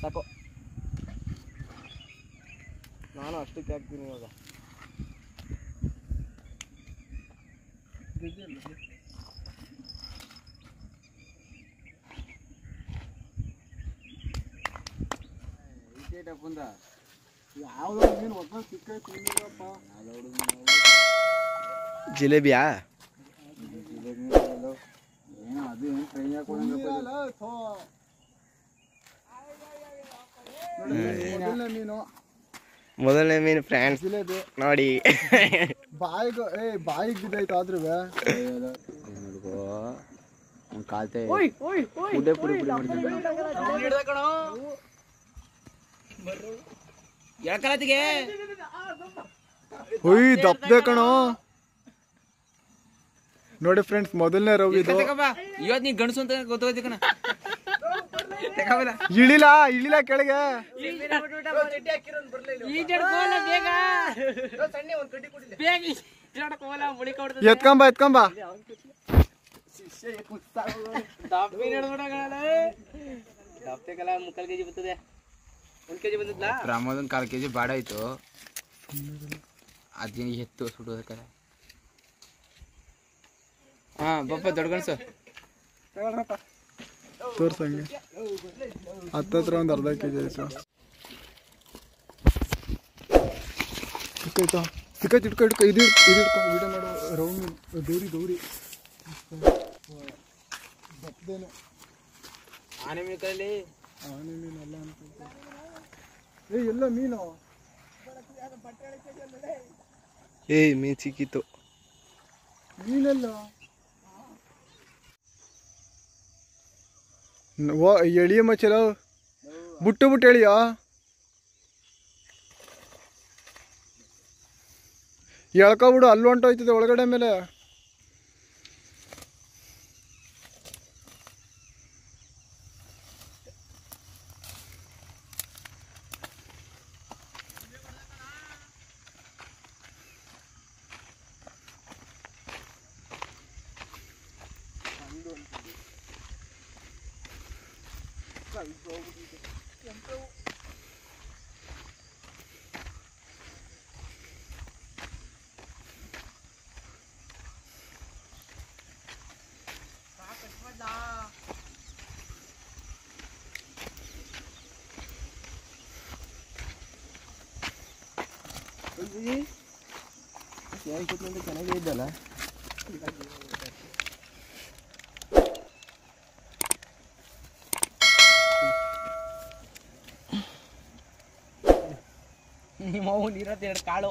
ಸಾಕು ನಾನು ಅಷ್ಟಕ್ಕೆ ಹಾಕ್ತೀನಿ ಇವಾಗ ಯಾವ್ದೋ ಮೀನು ಒಬ್ಬ ಸಿಕ್ಕೈತಿ ಮೀನಪ್ಪ ಜಿಲೇಬಿಯಾ ಏನೋ ಅದು ಏನು ಟ್ರೈ ಹಾಕೊಂಡಂಗಪ್ಪ ಮೊದಲನೇ ಮೀನು ಮೊದಲನೇ ಮೀನು ಫ್ರೆಂಡ್ಸ್ ಜಿಲೇಬಿ ನೋಡಿ ಬಾಯಿಗೆ ಏ ಬಾಯಿಗೆ ಬಿದ್ದೈತೆ ಆದ್ರೂ ಕಾಲ್ತೆ ಪುಡೆ ಪುಡಿ ಪುಡಿ ಮಾಡ್ತೀನಿ ಹುಯ್ ದಪ್ಪದೆ ಕಣೋ ನೋಡಿ ಫ್ರೆಂಡ್ಸ್ ಮೊದಲನೇ ರವ್ ಇದು ಇವತ್ತು ನೀ ಗಣಸು ಅಂತ ಗೊತ್ತಾಗೈತಿ ಕಣ ಇಳಿಲ ಇಳಿಲ ಕೆಳಗೆ ಎತ್ಕೊಂಬ ಎತ್ಕೊಂಬ ಮುಕ್ಕಾಲ್ ಕೆಜಿ ಬರ್ತದೆ ಒಂದ್ ಕೆಜಿ ಬಂದಿದ್ಲಾ ರಾಮದೊಂದು ಕಾಲ್ ಕೆಜಿ ಬಾಡ ಆಯ್ತು ಅದೇನು ಎತ್ತು ಸುಡೋದಕ್ಕೆ ಹಾ ಬಪ್ಪ ದೊಡ್ಡ ಗಣಸು ತೋರ್ಸಂಗೆ ಹತ್ತತ್ರ ಒಂದು ಅರ್ಧ ಕೆ ಜಿ ಆಯ್ತು ಸಿಕ್ಕೈತಾ ಸಿಕ್ಕೈತೆ ಇಟ್ಕೊ ಇಟ್ಕೊ ಇದು ಇಡ್- ಇದು ಇಟ್ಕೊ ವಿಡಿಯೋ ಮಾಡು ರೌಂಡ್ ಗೌರಿ ಗೌರಿ ದಪ್ಪದೇನು ಆನೆ ಮೀನುಕಲ್ಲಿ ಆನೆ ಮೀನು ಅಲ್ಲ ಅಂತ ಏ ಎಲ್ಲ ಮೀನು ಏಯ್ ಮೀನು ಸಿಕ್ಕಿತ್ತು ಮೀನೆಲ್ಲ ಓ ಎಳಿಯ ಮಚ್ಚಲ ಬುಟ್ಟು ಬುಟ್ಟು ಎಳಿಯ ಎಳ್ಕೊಬಿಡು ಅಲ್ಲಿ ಹೊಂಟೋಯ್ತದೆ ಒಳಗಡೆ ಮೇಲೆ ಚೆನ್ನಾಗೇ ಇದ್ದಲ್ಲ ನಿಮ್ಮ ಅವು ನೀರತ್ತೆ ಎರಡು ಕಾಳು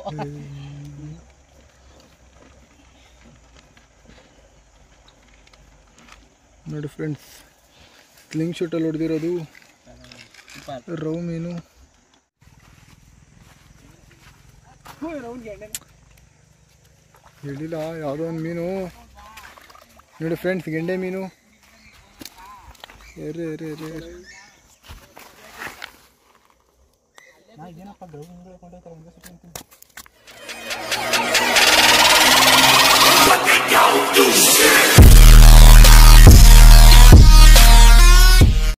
ನೋಡಿ ಫ್ರೆಂಡ್ಸ್ ಸ್ಲಿಂಗ್ ಶೂಟಲ್ಲಿ ಹೊಡೆದಿರೋದು ರವ್ ಮೀನು ಹೇಳಿಲ್ಲ ಯಾವುದೋ ಒಂದು ಮೀನು ನೋಡಿ ಫ್ರೆಂಡ್ಸ್ ಗೆಂಡೆ ಮೀನು ಎರೆ ಎರೆ ಎರೆ ಎರೆ Out, do shit!